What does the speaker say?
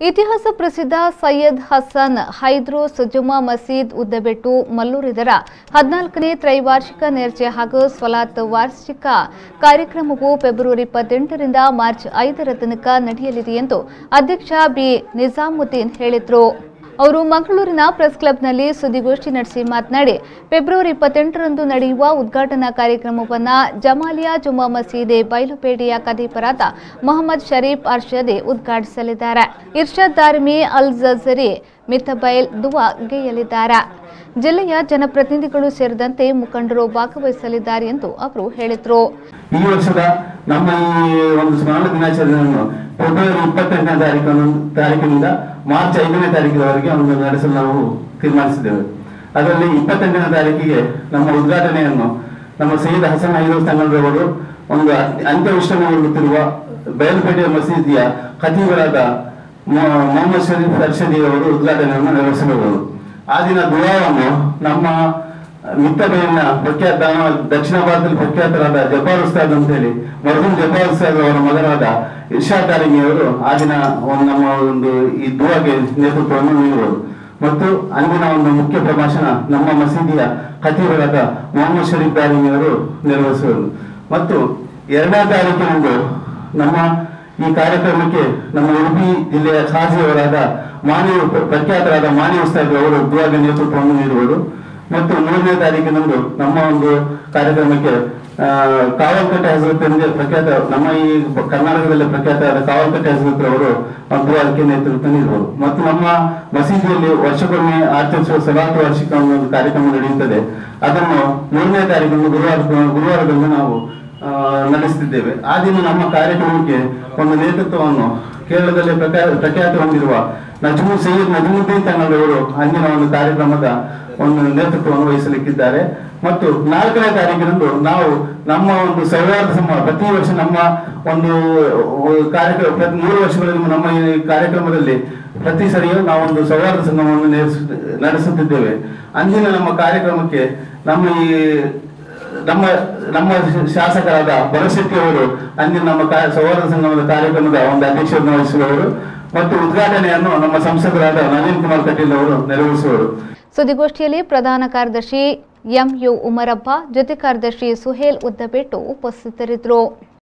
ಇತಿಹಾಸ ಪ್ರಸಿದ್ಧ ಸೈಯದ್ ಹಸನ್ ಹೈದ್ರೋಸ್ ಜುಮಾ ಮಸೀದ್ ಉದ್ದಬೆಟ್ಟು ಮಲ್ಲೂರಿದರ ಹದಿನಾಲ್ಕನೇ ತ್ರೈವಾರ್ಷಿಕ ನೇರ್ಚೆ ಹಾಗೂ ಸ್ವಲಾತ್ ವಾರ್ಷಿಕ ಕಾರ್ಯಕ್ರಮವು ಫೆಬ್ರವರಿ ಇಪ್ಪತ್ತೆಂಟರಿಂದ ಮಾರ್ಚ್ ಐದರ ತನಕ ನಡೆಯಲಿದೆ ಎಂದು ಅಧ್ಯಕ್ಷ ಬಿ ನಿಜಾಮುದ್ದೀನ್ ಹೇಳಿದರು ಅವರು ಮಂಗಳೂರಿನ ಪ್ರೆಸ್ ಕ್ಲಬ್ನಲ್ಲಿ ಸುದ್ದಿಗೋಷ್ಠಿ ನಡೆಸಿ ಮಾತನಾಡಿ ಫೆಬ್ರವರಿ ಇಪ್ಪತ್ತೆಂಟರಂದು ನಡೆಯುವ ಉದ್ಘಾಟನಾ ಕಾರ್ಯಕ್ರಮವನ್ನು ಜಮಾಲಿಯಾ ಜುಮಾ ಮಸೀದೆ ಬಯಲುಪೇಟೆಯ ಕದೀಪರಾದ ಮೊಹಮ್ಮದ್ ಶರೀಫ್ ಅರ್ಷದಿ ಉದ್ಘಾಟಿಸಲಿದ್ದಾರೆ ಇರ್ಷದ್ ದಾರಿಮಿ ಅಲ್ ಜಜರಿ ಮಿಥಬೈಲ್ ದುವಾ ಗೇಯಲಿದ್ದಾರೆ ಜಿಲ್ಲೆಯ ಜನಪ್ರತಿನಿಧಿಗಳು ಸೇರಿದಂತೆ ಮುಖಂಡರು ಭಾಗವಹಿಸಲಿದ್ದಾರೆ ಎಂದು ಅವರು ಹೇಳಿದರು ಈ ವರ್ಷದ ನಮ್ಮ ಈ ಒಂದು ಸ್ಮರಣ ದಿನಾಚರಣೆಯನ್ನು ಫೆಬ್ರವರಿ ಇಪ್ಪತ್ತೆಂಟನೇ ತಾರೀಕು ತಾರೀಕಿನಿಂದ ಮಾರ್ಚ್ ಐದನೇ ತಾರೀಕಿನವರೆಗೆ ಒಂದು ನಡೆಸಲು ನಾವು ತೀರ್ಮಾನಿಸಿದ್ದೇವೆ ಅದರಲ್ಲಿ ಇಪ್ಪತ್ತೆಂಟನೇ ತಾರೀಕಿಗೆ ನಮ್ಮ ಉದ್ಘಾಟನೆಯನ್ನು ನಮ್ಮ ಸೈಯದ್ ಹಸನ್ ಐದೂರು ಸಂಘದವರು ಒಂದು ಅತ್ಯ- ಅಂತ್ಯವಿಶ್ರಮಗೊಳ್ಳುತ್ತಿರುವ ಬಯಲುಪೇಟೆಯ ಮಸೀದಿಯ ಖತೀಬರಾದ ಮೊ- ಮೊಹಮ್ಮದ್ ಶರೀಫ್ ಅರ್ಷದಿ ಅವರು ಉದ್ಘಾಟನೆಯನ್ನು ನೆರವೇರಿಸಬಹುದು ಆ ದಿನ ದುವಾವನ್ನು ನಮ್ಮ ಮಿತ್ತಬೆಯನ್ನ ಪ್ರಖ್ಯಾತ ದಕ್ಷಿಣ ಭಾರತದಲ್ಲಿ ಪ್ರಖ್ಯಾತರಾದ ಜಬ್ಬಾರ್ ಉಸ್ತಾದ್ ಅಂತ ಹೇಳಿ ಮರ್ಹೂಮ್ ಜಬ್ಬಾರ್ ಉಸ್ತಾದ್ ಅವರ ಮಗನಾದ ಇರ್ಷಾದ್ ದಾರಿಮಿ ಅವರು ಆ ದಿನ ಒಂದು ನಮ್ಮ ಒಂದು ಈ ದುವಾಗೆ ನೇತೃತ್ವವನ್ನು ನೀಡುವರು ಮತ್ತು ಅಂದಿನ ಒಂದು ಮುಖ್ಯ ಪ್ರಭಾಷಣ ನಮ್ಮ ಮಸೀದಿಯ ಖತೀಬರಾದ ಮೊಹಮ್ಮದ್ ಶರೀಫ್ ದಾರಿಮಿ ಅವರು ನೆರವೇರಿಸುವರು ಮತ್ತು ಎರಡನೇ ತಾರೀಕಿನಂದು ನಮ್ಮ ಈ ಕಾರ್ಯಕ್ರಮಕ್ಕೆ ನಮ್ಮ ಉಡುಪಿ ಜಿಲ್ಲೆಯ ಖಾಜಿಯವರಾದ ಮಾನಿ ಪ್ರಖ್ಯಾತರಾದ ಮಾನಿ ಉಸ್ತಾದ್ ಅವರು ದುವಾಗ ನೇತೃತ್ವವನ್ನು ನೀಡುವರು ಮತ್ತು ಮೂರನೇ ತಾರೀಕಿನಂದು ನಮ್ಮ ಒಂದು ಕಾರ್ಯಕ್ರಮಕ್ಕೆ ಆ, ಕಾವಲ್ಕಟ್ಟೆ ಹಜರತ್ ಎಂದೇ ಪ್ರಖ್ಯಾತ ನಮ್ಮ ಈ ಕರ್ನಾಟಕದಲ್ಲಿ ಪ್ರಖ್ಯಾತರಾದ ಕಾವಲ್ಕಟ್ಟೆ ಹಜರತ್ ಅವರು ದುವಾರಕ್ಕೆ ನೇತೃತ್ವ ನೀಡುವರು ಮತ್ತು ನಮ್ಮ ಮಸೀದಿಯಲ್ಲಿ ವರ್ಷಕ್ಕೊಮ್ಮೆ ಆಚರಿಸುವ ಸಲಾತು ವಾರ್ಷಿಕ ಒಂದು ಕಾರ್ಯಕ್ರಮ ನಡೆಯುತ್ತದೆ ಅದನ್ನು ಮೂರನೇ ತಾರೀಕು ಗುರುವಾರ ಗುರುವಾರದಂದು ನಾವು ಆ, ನಡೆಸುತ್ತಿದ್ದೇವೆ ಆ ದಿನ ನಮ್ಮ ಕಾರ್ಯಕ್ರಮಕ್ಕೆ ಒಂದು ನೇತೃತ್ವವನ್ನು ಕೇರಳದಲ್ಲಿ ಪ್ರಖ್ಯಾ- ಪ್ರಖ್ಯಾತಿ ಹೊಂದಿರುವ ನಜ್ಮು ಸೈಯದ್ ನಜಮುದ್ದೀನ್ ತಂಗಳವರು ಅಂದಿನ ಒಂದು ಕಾರ್ಯಕ್ರಮದ ಒಂದು ನೇತೃತ್ವವನ್ನು ವಹಿಸಲಿಕ್ಕಿದ್ದಾರೆ ಮತ್ತು ನಾಲ್ಕನೇ ತಾರೀಕಿನಂದು ನಾವು ನಮ್ಮ ಒಂದು ಸೌಹಾರ್ದ ಸಮ ಪ್ರತಿ ವರ್ಷ ನಮ್ಮ ಒಂದು ಕಾರ್ಯಕ್ರಮ ಪ್ರತಿ ಮೂರು ವರ್ಷಗಳಲ್ಲಿ ನಮ್ಮ ಈ ಕಾರ್ಯಕ್ರಮದಲ್ಲಿ ಪ್ರತಿ ಸರಿಯೂ ನಾವೊಂದು ಸೌಹಾರ್ದ ಸಂಗಮವನ್ನು ನಡೆಸು- ನಡೆಸುತ್ತಿದ್ದೇವೆ ಅಂದಿನ ನಮ್ಮ ಕಾರ್ಯಕ್ರಮಕ್ಕೆ ನಮ್ಮ ಈ ನಮ್ಮ ನಮ್ಮ ಶಾಸಕರಾದ ಭರಶೆಟ್ಟಿ ಅವರು ಅಂದಿನ ನಮ್ಮ ಕಾ- ಸೌಹಾರ್ದ ಸಂಗಮದ ಕಾರ್ಯಕ್ರಮದ ಒಂದು ಅಧ್ಯಕ್ಷರನ್ನು ವಹಿಸುವವರು ಮತ್ತು ಉದ್ಘಾಟನೆಯನ್ನು ನಮ್ಮ ಸಂಸದರಾದ ನವೀನ್ ಕುಮಾರ್ ಕಟೀಲ್ ಅವರು ನೆರವೇರಿಸುವರು ಸುದ್ದಿಗೋಷ್ಠಿಯಲ್ಲಿ ಪ್ರಧಾನ ಕಾರ್ಯದರ್ಶಿ ಎಂಯು ಉಮರಪ್ಪ ಜೊತೆ ಕಾರ್ಯದರ್ಶಿ ಸುಹೇಲ್ ಉದ್ದಬೆಟ್ಟು ಉಪಸ್ಥಿತರಿದ್ದರು